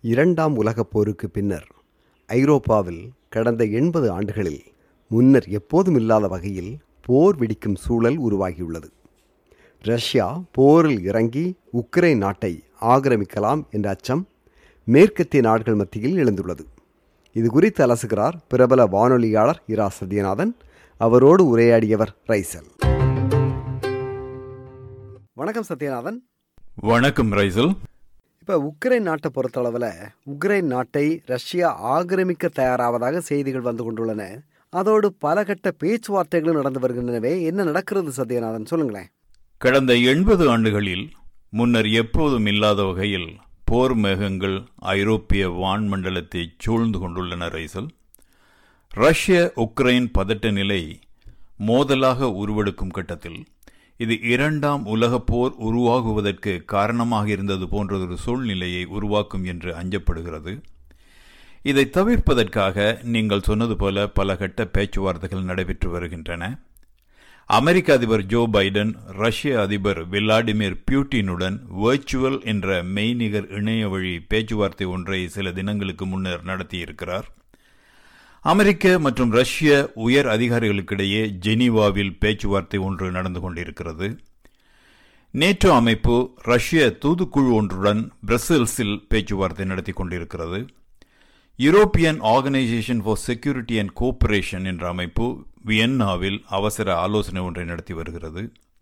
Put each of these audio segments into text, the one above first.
இரண்டாம் உலகப் போருக்கு பின்னர் ஐரோப்பாவில் கடந்த எண்பது ஆண்டுகளில் முன்னர் எப்போதும் இல்லாத வகையில் போர் வெடிக்கும் சூழல் உருவாகியுள்ளது ரஷ்யா போரில் இறங்கி உக்ரைன் நாட்டை ஆக்கிரமிக்கலாம் என்ற அச்சம் மேற்கத்திய நாடுகள் மத்தியில் எழுந்துள்ளது இது குறித்து அலசுகிறார் பிரபல வானொலியாளர் இரா சத்யநாதன் அவரோடு உரையாடியவர் ரைசல் வணக்கம் சத்யநாதன் வணக்கம் ரைசல் இப்போ உக்ரைன் நாட்டை பொறுத்தளவில் உக்ரைன் நாட்டை ரஷ்யா ஆக்கிரமிக்க தயாராவதாக செய்திகள் வந்து கொண்டுள்ளன அதோடு பல கட்ட பேச்சுவார்த்தைகளும் நடந்து வருகின்றனவே என்ன நடக்கிறது சத்யநாதன் சொல்லுங்களேன் கடந்த எண்பது ஆண்டுகளில் முன்னர் எப்போதும் இல்லாத வகையில் போர் மேகங்கள் ஐரோப்பிய வான்மண்டலத்தை சூழ்ந்து கொண்டுள்ளன ரைசல் ரஷ்ய உக்ரைன் பதட்ட நிலை மோதலாக உருவெடுக்கும் கட்டத்தில் இது இரண்டாம் உலகப் போர் உருவாகுவதற்கு காரணமாக இருந்தது போன்றதொரு சூழ்நிலையை உருவாக்கும் என்று அஞ்சப்படுகிறது இதை தவிர்ப்பதற்காக நீங்கள் சொன்னது போல பல கட்ட பேச்சுவார்த்தைகள் நடைபெற்று வருகின்றன அமெரிக்க அதிபர் ஜோ பைடன் ரஷ்ய அதிபர் விளாடிமிர் பியூட்டினுடன் வெர்ச்சுவல் என்ற மெய்நிகர் இணைய வழி பேச்சுவார்த்தை ஒன்றை சில தினங்களுக்கு முன்னர் நடத்தியிருக்கிறார் அமெரிக்க மற்றும் ரஷ்ய உயர் அதிகாரிகளுக்கிடையே ஜெனீவாவில் பேச்சுவார்த்தை ஒன்று நடந்து கொண்டிருக்கிறது நேட்டோ அமைப்பு ரஷ்ய தூதுக்குழு ஒன்றுடன் பிரசல்ஸில் பேச்சுவார்த்தை நடத்தி கொண்டிருக்கிறது European Organisation for Security and Cooperation என்ற அமைப்பு வியன்னாவில் அவசர ஆலோசனை ஒன்றை நடத்தி வருகிறது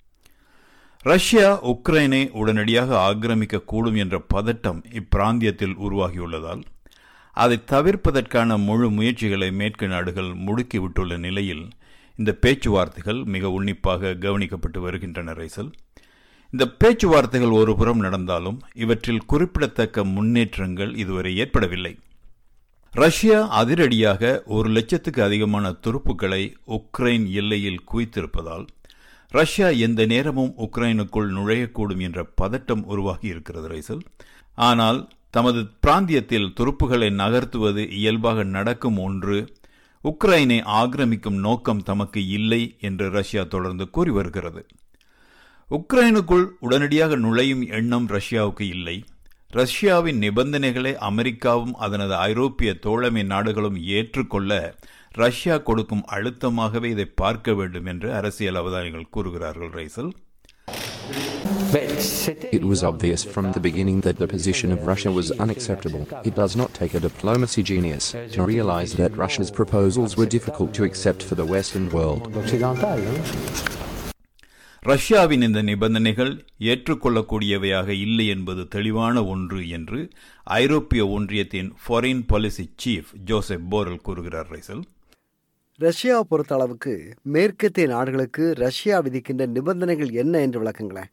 ரஷ்யா உக்ரைனை உடனடியாக ஆக்கிரமிக்க கூடும் என்ற பதட்டம் இப்பிராந்தியத்தில் உருவாகியுள்ளதால் அதை தவிர்ப்பதற்கான முழு முயற்சிகளை மேற்கு நாடுகள் முடுக்கிவிட்டுள்ள நிலையில் இந்த பேச்சுவார்த்தைகள் மிக உன்னிப்பாக கவனிக்கப்பட்டு வருகின்றன ரைசல் இந்த பேச்சுவார்த்தைகள் ஒரு புறம் நடந்தாலும் இவற்றில் குறிப்பிடத்தக்க முன்னேற்றங்கள் இதுவரை ஏற்படவில்லை ரஷ்யா அதிரடியாக ஒரு லட்சத்துக்கு அதிகமான துருப்புக்களை உக்ரைன் எல்லையில் குவித்திருப்பதால் ரஷ்யா எந்த நேரமும் உக்ரைனுக்குள் நுழையக்கூடும் என்ற பதட்டம் உருவாகி இருக்கிறது ரைசல் ஆனால் தமது பிராந்தியத்தில் துருப்புகளை நகர்த்துவது இயல்பாக நடக்கும் ஒன்று உக்ரைனை ஆக்கிரமிக்கும் நோக்கம் தமக்கு இல்லை என்று ரஷ்யா தொடர்ந்து கூறி வருகிறது உக்ரைனுக்குள் உடனடியாக நுழையும் எண்ணம் ரஷ்யாவுக்கு இல்லை ரஷ்யாவின் நிபந்தனைகளை அமெரிக்காவும் அதனது ஐரோப்பிய தோழமை நாடுகளும் ஏற்றுக்கொள்ள ரஷ்யா கொடுக்கும் அழுத்தமாகவே இதை பார்க்க வேண்டும் என்று அரசியல் அவதானிகள் கூறுகிறார்கள் Raisal It was obvious from the beginning that the position of Russia was unacceptable. It does not take a diplomacy genius to realize that Russia's proposals were difficult to accept for the Western world. ரஷ்யாவின் இந்த நிபந்தனைகள் ஏற்றுக்கொள்ளக்கூடியவையாக இல்லை என்பது தெளிவான ஒன்று என்று ஐரோப்பிய ஒன்றியத்தின் foreign policy chief Josep Borrell கூறுகிறார் ரைசல் ரஷ்யாவை பொறுத்த அளவுக்கு மேற்கத்திய நாடுகளுக்கு ரஷ்யா விதிக்கின்ற நிபந்தனைகள் என்ன என்று விளக்குங்களேன்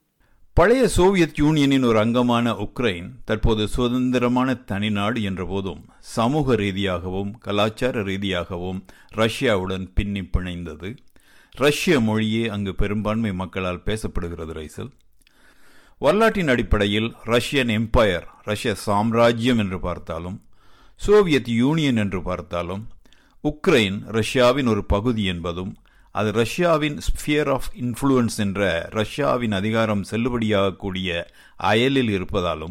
பழைய சோவியத் யூனியனின் ஒரு அங்கமான உக்ரைன் தற்போது சுதந்திரமான தனிநாடு என்ற போதும் சமூக ரீதியாகவும் கலாச்சார ரீதியாகவும் ரஷ்யாவுடன் பின்னி பிணைந்தது ரஷ்ய மொழியே அங்கு பெரும்பான்மை மக்களால் பேசப்படுகிறது ரைசல் வரலாற்றின் அடிப்படையில் ரஷ்யன் எம்பையர் ரஷ்ய சாம்ராஜ்யம் என்று பார்த்தாலும் சோவியத் யூனியன் என்று பார்த்தாலும் உக்ரைன் ரஷ்யாவின் ஒரு பகுதி என்பதும் அது ரஷ்யாவின் ஸ்பியர் ஆஃப் இன்ஃப்ளூயன்ஸ் என்ற ரஷ்யாவின் அதிகாரம் செல்லுபடியாகக்கூடிய அயலில் இருப்பதாலும்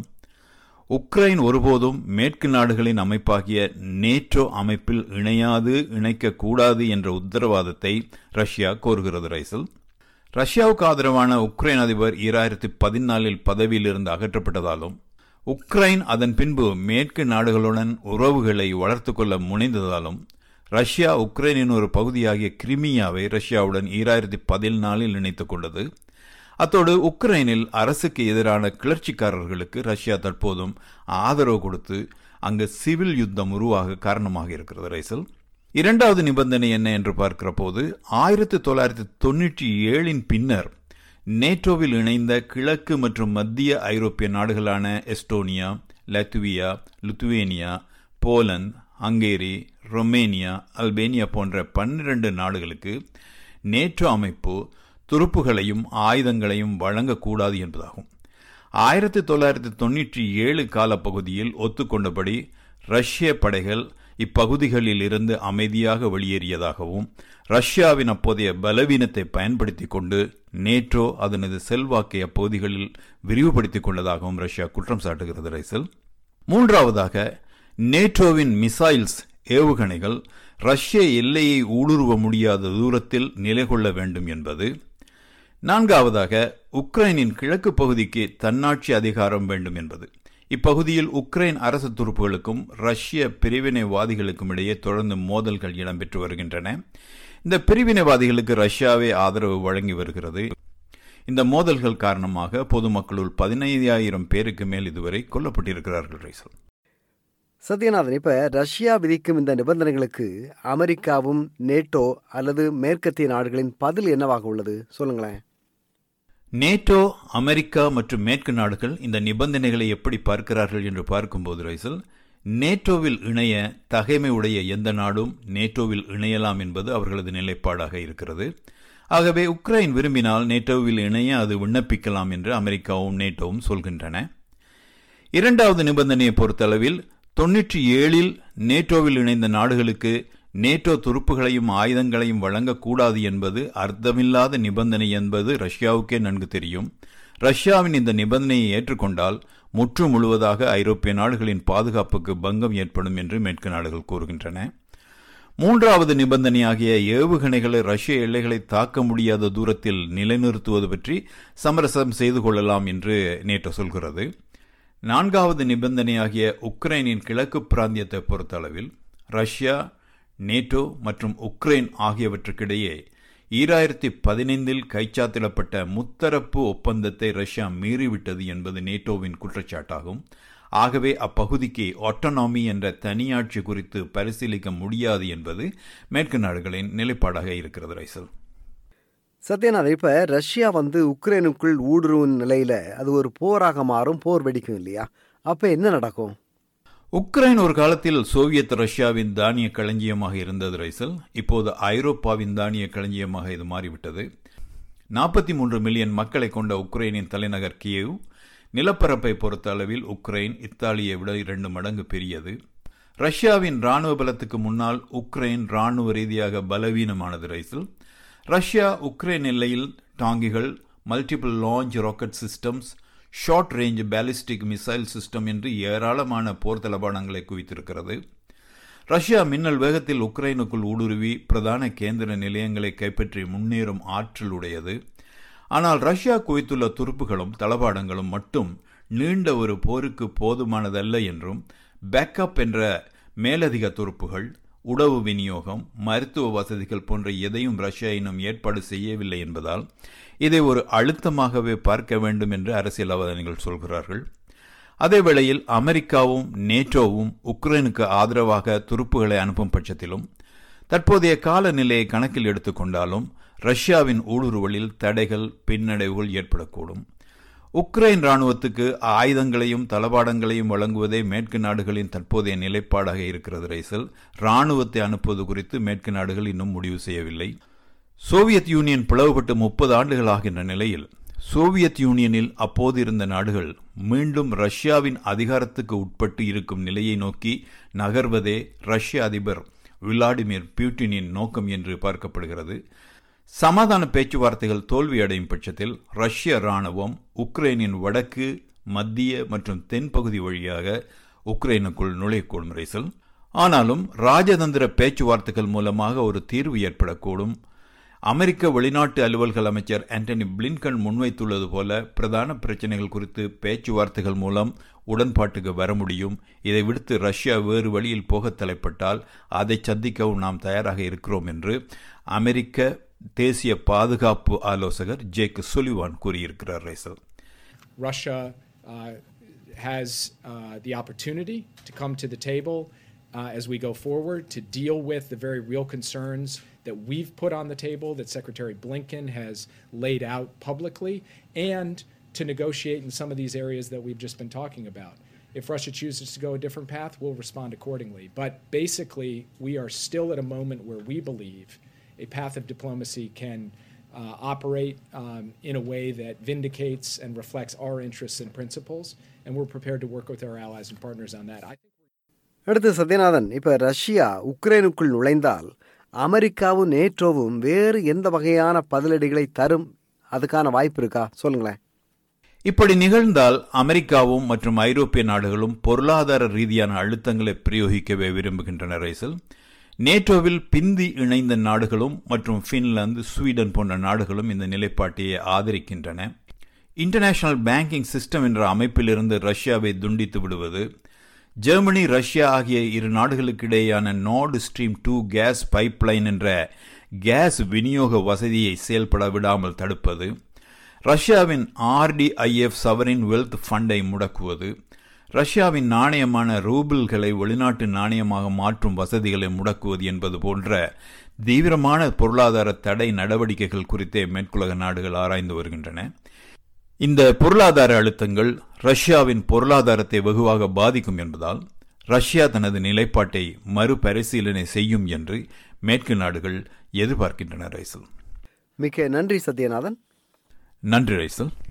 உக்ரைன் ஒருபோதும் மேற்கு நாடுகளின் அமைப்பாகிய நேட்டோ அமைப்பில் இணையாது இணைக்கக்கூடாது என்ற உத்தரவாதத்தை ரஷ்யா கோருகிறது ரைசல் ரஷ்யாவுக்கு ஆதரவான உக்ரைன் அதிபர் ஈராயிரத்தி பதினாலில் பதவியிலிருந்து அகற்றப்பட்டதாலும் உக்ரைன் அதன் பின்பு மேற்கு நாடுகளுடன் உறவுகளை வளர்த்து கொள்ள முனைந்ததாலும் ரஷ்யா உக்ரைனின் ஒரு பகுதியாகிய கிரிமியாவை ரஷ்யாவுடன் ஈராயிரத்தி பதினாலில் இணைத்துக் கொண்டது அத்தோடு உக்ரைனில் அரசுக்கு எதிரான கிளர்ச்சிக்காரர்களுக்கு ரஷ்யா தற்போதும் ஆதரவு கொடுத்து அங்கு சிவில் யுத்தம் உருவாக காரணமாக இருக்கிறது ரைசல் இரண்டாவது நிபந்தனை என்ன என்று பார்க்கிற போது ஆயிரத்தி தொள்ளாயிரத்தி தொன்னூற்றி ஏழின் பின்னர் நேட்டோவில் இணைந்த கிழக்கு மற்றும் மத்திய ஐரோப்பிய நாடுகளான Estonia Latvia Lithuania Poland Hungary Romania Albania போன்ற பன்னிரண்டு நாடுகளுக்கு நேட்டோ அமைப்பு துருப்புகளையும் ஆயுதங்களையும் வழங்கக்கூடாது என்பதாகும் ஆயிரத்தி தொள்ளாயிரத்தி தொன்னூற்றி ஏழு காலப்பகுதியில் ஒத்துக்கொண்டபடி ரஷ்ய படைகள் இப்பகுதிகளில் இருந்து அமைதியாக வெளியேறியதாகவும் ரஷ்யாவின் அப்போதைய பலவீனத்தை பயன்படுத்திக் கொண்டு நேட்டோ அதனது செல்வாக்கை அப்பகுதிகளில் விரிவுபடுத்திக் கொண்டதாகவும் ரஷ்யா குற்றம் சாட்டுகிறது ரைசல் மூன்றாவதாக நேட்டோவின் மிசைல்ஸ் ஏவுகணைகள் ரஷ்ய எல்லையை ஊடுருவ முடியாத தூரத்தில் நிலை கொள்ள வேண்டும் என்பது நான்காவதாக உக்ரைனின் கிழக்கு பகுதிக்கு தன்னாட்சி அதிகாரம் வேண்டும் என்பது இப்பகுதியில் உக்ரைன் அரசு துருப்புகளுக்கும் ரஷ்ய பிரிவினைவாதிகளுக்கும் இடையே தொடர்ந்து மோதல்கள் இடம்பெற்று வருகின்றன இந்த பிரிவினைவாதிகளுக்கு ரஷ்யாவே ஆதரவு வழங்கி வருகிறது இந்த மோதல்கள் காரணமாக பொதுமக்களுள் பதினைந்தாயிரம் பேருக்கு மேல் இதுவரை கொல்லப்பட்டிருக்கிறார்கள் ரைசல் சத்யநாதன் இப்ப ரஷ்யா விதிக்கும் இந்த நிபந்தனைகளுக்கு அமெரிக்காவும் நேட்டோ அல்லது மேற்கத்திய நாடுகளின் பதில் என்னவாக உள்ளது சொல்லுங்களேன் நேட்டோ அமெரிக்கா மற்றும் மேற்கு நாடுகள் இந்த நிபந்தனைகளை எப்படி பார்க்கிறார்கள் என்று பார்க்கும்போது ரைசல் நேட்டோவில் இணைய தகைமை உடைய எந்த நாடும் நேட்டோவில் இணையலாம் என்பது அவர்களது நிலைப்பாடாக இருக்கிறது ஆகவே உக்ரைன் விரும்பினால் நேட்டோவில் இணைய அது விண்ணப்பிக்கலாம் என்று அமெரிக்காவும் நேட்டோவும் சொல்கின்றன இரண்டாவது நிபந்தனையை பொறுத்தளவில் தொன்னூற்றி ஏழில் நேட்டோவில் இணைந்த நாடுகளுக்கு நேட்டோ துருப்புகளையும் ஆயுதங்களையும் வழங்கக்கூடாது என்பது அர்த்தமில்லாத நிபந்தனை என்பது ரஷ்யாவுக்கே நன்கு தெரியும் ரஷ்யாவின் இந்த நிபந்தனையை ஏற்றுக்கொண்டால் முற்று முழுவதாக ஐரோப்பிய நாடுகளின் பாதுகாப்புக்கு பங்கம் ஏற்படும் என்று மேற்கு நாடுகள் கூறுகின்றன மூன்றாவது நிபந்தனையாகிய ஏவுகணைகளை ரஷ்ய எல்லைகளை தாக்க முடியாத தூரத்தில் நிலைநிறுத்துவது பற்றி சமரசம் செய்து கொள்ளலாம் என்று நேட்டோ சொல்கிறது நான்காவது நிபந்தனையாகிய உக்ரைனின் கிழக்கு பிராந்தியத்தை பொறுத்தளவில் ரஷ்யா நேட்டோ மற்றும் உக்ரைன் ஆகியவற்றுக்கிடையே ஈராயிரத்தி பதினைந்தில் கைச்சாத்திடப்பட்ட முத்தரப்பு ஒப்பந்தத்தை ரஷ்யா மீறிவிட்டது என்பது நேட்டோவின் குற்றச்சாட்டாகும் ஆகவே அப்பகுதிக்கு ஆட்டோனாமி என்ற தனியாட்சி குறித்து பரிசீலிக்க முடியாது என்பது மேற்கு நாடுகளின் நிலைப்பாடாக இருக்கிறது ரைசல் சத்யநாதன் இப்ப ரஷ்யா வந்து உக்ரைனுக்குள் ஊடுருவும் நிலையில அது ஒரு போராக மாறும் போர் வெடிக்கும் இல்லையா அப்ப என்ன நடக்கும் உக்ரைன் ஒரு காலத்தில் சோவியத் ரஷ்யாவின் தானிய களஞ்சியமாக இருந்தது ரைசல் இப்போது ஐரோப்பாவின் தானிய களஞ்சியமாக இது மாறிவிட்டது நாற்பத்தி மூன்று மில்லியன் மக்களை கொண்ட உக்ரைனின் தலைநகர் கியேவ் நிலப்பரப்பை பொறுத்த அளவில் உக்ரைன் இத்தாலியை விட இரண்டு மடங்கு பெரியது ரஷ்யாவின் ராணுவ பலத்துக்கு முன்னால் உக்ரைன் ராணுவ ரீதியாக பலவீனமானது ரைசல் ரஷ்யா உக்ரைன் எல்லையில் டாங்கிகள் multiple launch rocket systems short range ballistic missile system என்று ஏராளமான போர் தளபாடங்களை குவித்திருக்கிறது ரஷ்யா மின்னல் வேகத்தில் உக்ரைனுக்குள் ஊடுருவி பிரதான கேந்திர நிலையங்களை கைப்பற்றி முன்னேறும் ஆற்றல் உடையது ஆனால் ரஷ்யா குவித்துள்ள துருப்புகளும் தளபாடங்களும் மட்டும் நீண்ட ஒரு போருக்கு போதுமானதல்ல என்றும் பேக்கப் என்ற மேலதிக துருப்புகள் உணவு விநியோகம் மருத்துவ வசதிகள் போன்ற எதையும் ரஷ்யா இன்னும் ஏற்பாடு செய்யவில்லை என்பதால் இதை ஒரு அழுத்தமாகவே பார்க்க வேண்டும் என்று அரசியல்வாதிகள் சொல்கிறார்கள் அதே வேளையில் அமெரிக்காவும் நேட்டோவும் உக்ரைனுக்கு ஆதரவாக துருப்புகளை அனுப்பும் பட்சத்திலும் தற்போதைய காலநிலையை கணக்கில் எடுத்துக்கொண்டாலும் ரஷ்யாவின் ஊடுருவலில் தடைகள் பின்னடைவுகள் ஏற்படக்கூடும் உக்ரைன் ராணுவத்துக்கு ஆயுதங்களையும் தளபாடங்களையும் வழங்குவதே மேற்கு நாடுகளின் தற்போதைய நிலைப்பாடாக இருக்கிறது ரைசல் ராணுவத்தை அனுப்புவது குறித்து மேற்கு நாடுகள் இன்னும் முடிவு செய்யவில்லை சோவியத் யூனியன் பிளவுபட்டு முப்பது ஆண்டுகள் ஆகின்ற நிலையில் சோவியத் யூனியனில் அப்போது இருந்த நாடுகள் மீண்டும் ரஷ்யாவின் அதிகாரத்துக்கு உட்பட்டு இருக்கும் நிலையை நோக்கி நகர்வதே ரஷ்ய அதிபர் விளாடிமிர் பியூட்டினின் நோக்கம் என்று பார்க்கப்படுகிறது சமாதான பேச்சுவார்த்தைகள் தோல்வியடையும் பட்சத்தில் ரஷ்ய ராணுவம் உக்ரைனின் வடக்கு மத்திய மற்றும் தென்பகுதி வழியாக உக்ரைனுக்குள் நுழையக்கூடும் ரைசல் ஆனாலும் ராஜதந்திர பேச்சுவார்த்தைகள் மூலமாக ஒரு தீர்வு ஏற்படக்கூடும் அமெரிக்க வெளிநாட்டு அலுவல்கள் அமைச்சர் ஆண்டனி பிளின்கன் முன்வைத்துள்ளது போல பிரதான பிரச்சனைகள் குறித்து பேச்சுவார்த்தைகள் மூலம் உடன்பாட்டுக்கு வர முடியும் இதை விடுத்து ரஷ்யா வேறு வழியில் போக தலைப்பட்டால் அதை சந்திக்கவும் நாம் தயாராக இருக்கிறோம் என்று அமெரிக்க தேசிய பாதுகாப்பு ஆலோசகர் ஜேக் சுலிவான் கூறியிருக்கிறார் Raisal Russia uh, has uh, the opportunity to come to the table uh, as we go forward to deal with the very real concerns that we've put on the table, that Secretary Blinken has laid out publicly, and to negotiate in some of these areas that we've just been talking about. If Russia chooses to go a different path, we'll respond accordingly. But basically, we are still at a moment where we believe a path of diplomacy can uh, operate um, in a way that vindicates and reflects our interests and principles, and we're prepared to work with our allies and partners on that. I think அடுத்து சத்யநாதன் இப்ப Russia உக்ரைனுக்குள் நுழைந்தால் அமெரிக்காவும் நேட்டோவும் வேறு எந்த வகையான பதிலடிகளை தரும் அதுக்கான வாய்ப்பு இருக்கா சொல்லுங்களேன் இப்படி நிகழ்ந்தால் அமெரிக்காவும் மற்றும் ஐரோப்பிய நாடுகளும் பொருளாதார ரீதியான அழுத்தங்களை பிரயோகிக்கவே விரும்புகின்றன ரைசல் நேட்டோவில் பிந்தி இணைந்த நாடுகளும் மற்றும் பின்லாந்து ஸ்வீடன் போன்ற நாடுகளும் இந்த நிலைப்பாட்டையை ஆதரிக்கின்றன இன்டர்நேஷனல் பேங்கிங் சிஸ்டம் என்ற அமைப்பிலிருந்து ரஷ்யாவை துண்டித்து விடுவது ஜெர்மனி ரஷ்யா ஆகிய இரு நாடுகளுக்கிடையேயான Nord Stream two gas pipeline என்ற கேஸ் விநியோக வசதியை செயல்பட விடாமல் தடுப்பது ரஷ்யாவின் ஆர்டிஐஎஃப் சவரின் வெல்த் ஃபண்டை முடக்குவது ரஷ்யாவின் நாணயமான ரூபிள்களை வெளிநாட்டு நாணயமாக மாற்றும் வசதிகளை முடக்குவது என்பது போன்ற தீவிரமான பொருளாதார தடை நடவடிக்கைகள் குறித்தே மேற்குலக நாடுகள் ஆராய்ந்து வருகின்றன இந்த பொருளாதார அழுத்தங்கள் ரஷ்யாவின் பொருளாதாரத்தை வெகுவாக பாதிக்கும் என்பதால் ரஷ்யா தனது நிலைப்பாட்டை மறுபரிசீலனை செய்யும் என்று மேற்கு நாடுகள் எதிர்பார்க்கின்றன ரைசல் மிக்க நன்றி சத்யநாதன் நன்றி ரைசல்